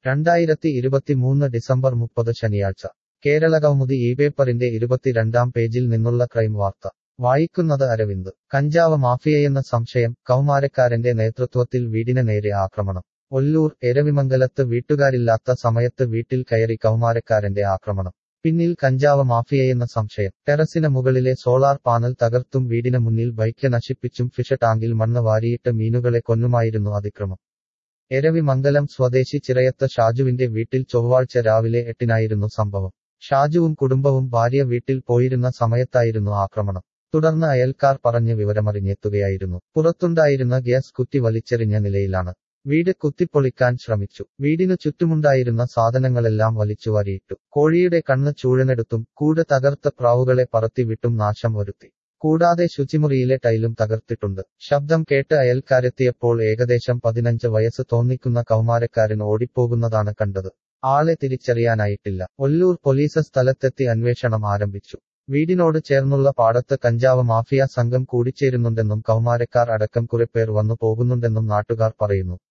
രണ്ടായിരത്തി ഇരുപത്തിമൂന്ന് ഡിസംബർ മുപ്പത് ശനിയാഴ്ച കേരളകൗമുദി ഈ പേപ്പറിന്റെ ഇരുപത്തിരണ്ടാം പേജിൽ നിന്നുള്ള ക്രൈം വാർത്ത വായിക്കുന്നത് അരവിന്ദ് കഞ്ചാവ് മാഫിയയെന്ന സംശയം കൗമാരക്കാരന്റെ നേതൃത്വത്തിൽ വീടിന് നേരെ ആക്രമണം ഒല്ലൂർ എരവിമംഗലത്ത് വീട്ടുകാരില്ലാത്ത സമയത്ത് വീട്ടിൽ കയറി കൗമാരക്കാരന്റെ ആക്രമണം പിന്നിൽ കഞ്ചാവ് മാഫിയയെന്ന സംശയം ടെറസിന് മുകളിലെ സോളാർ പാനൽ തകർത്തും വീടിന് മുന്നിൽ ബൈക്ക് നശിപ്പിച്ചും ഫിഷ ടാങ്കിൽ മണ്ണ് വാരിയിട്ട് മീനുകളെ കൊന്നുമായിരുന്നു അതിക്രമം എരവിമംഗലം സ്വദേശി ചിറയത്ത് ഷാജുവിന്റെ വീട്ടിൽ ചൊവ്വാഴ്ച രാവിലെ എട്ടിനായിരുന്നു സംഭവം ഷാജുവും കുടുംബവും ഭാര്യ വീട്ടിൽ പോയിരുന്ന സമയത്തായിരുന്നു ആക്രമണം തുടർന്ന് അയൽക്കാർ പറഞ്ഞ് വിവരമറിഞ്ഞെത്തുകയായിരുന്നു പുറത്തുണ്ടായിരുന്ന ഗ്യാസ് കുത്തി വലിച്ചെറിഞ്ഞ നിലയിലാണ് വീട് കുത്തിപ്പൊളിക്കാൻ ശ്രമിച്ചു വീടിനു ചുറ്റുമുണ്ടായിരുന്ന സാധനങ്ങളെല്ലാം വലിച്ചുവാരിയിട്ടു കോഴിയുടെ കണ്ണ് ചൂഴനെടുത്തും കൂട് തകർത്ത പ്രാവുകളെ പറത്തിവിട്ടും നാശം വരുത്തി കൂടാതെ ശുചിമുറിയിലെ ടൈലും തകർത്തിട്ടുണ്ട് ശബ്ദം കേട്ട് അയൽക്കാരെത്തിയപ്പോൾ ഏകദേശം പതിനഞ്ച് വയസ്സ് തോന്നിക്കുന്ന കൗമാരക്കാരൻ ഓടിപ്പോകുന്നതാണ് കണ്ടത് ആളെ തിരിച്ചറിയാനായിട്ടില്ല ഒല്ലൂർ പോലീസ് സ്ഥലത്തെത്തി അന്വേഷണം ആരംഭിച്ചു വീടിനോട് ചേർന്നുള്ള പാടത്ത് കഞ്ചാവ് മാഫിയ സംഘം കൂടിച്ചേരുന്നുണ്ടെന്നും കൗമാരക്കാർ അടക്കം കുറെപ്പേർ വന്നു പോകുന്നുണ്ടെന്നും നാട്ടുകാർ പറയുന്നു